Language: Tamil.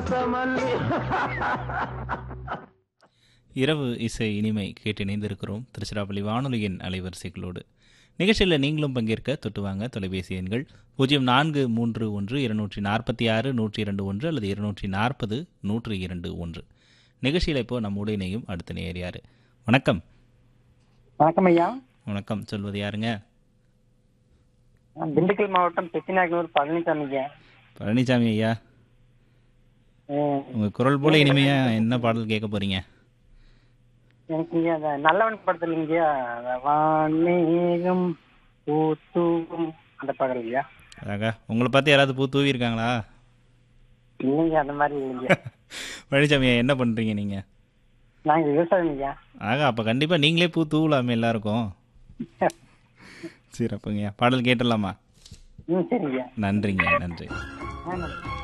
கொத்தமல்லி இரவு இசை இனிமை கேட்டு இணைந்திருக்கிறோம் திருச்சிராப்பள்ளி வானொலியின் அலைவரிசைகளோடு நிகழ்ச்சியில் நீங்களும் பங்கேற்க தொட்டு வாங்க தொலைபேசி எண்கள் பூஜ்ஜியம் நான்கு மூன்று ஒன்று இருநூற்றி நாற்பத்தி ஆறு நூற்றி இரண்டு ஒன்று அல்லது இருநூற்றி நாற்பது நூற்றி இரண்டு ஒன்று நிகழ்ச்சியில் இப்போ நம்மோடு இணையும் அடுத்த நேர் யார் வணக்கம் வணக்கம் ஐயா வணக்கம் சொல்வது யாருங்க நான் திண்டுக்கல் மாவட்டம் பெத்திநாயக்கனூர் பழனிசாமி ஐயா பழனிசாமி ஐயா ம், உங்கள் குரல் போல இனிமையாக என்ன பாடல் கேட்க போகிறீங்க எனக்கு இங்க அந்த நல்லவன் படத்துல இங்கயா அந்த வான்மேகம் பூத்தூவும் அந்த பாடல் ஐயா அதாங்க உங்களை பார்த்து யாராவது பூ தூவி இருக்காங்களா இல்லைங்க அந்த மாதிரி இல்லைங்க பழனிசாமி ஐயா என்ன பண்ணுறீங்க நீங்கள் நாங்க விவசாயம் ஐயா ஆக அப்போ கண்டிப்பாக நீங்களே பூ தூவலாமே எல்லாருக்கும் சரி அப்போங்கய்யா பாடல் கேட்டுடலாமா ம் சரிங்க நன்றிங்க நன்றி ஆ, நன்றி.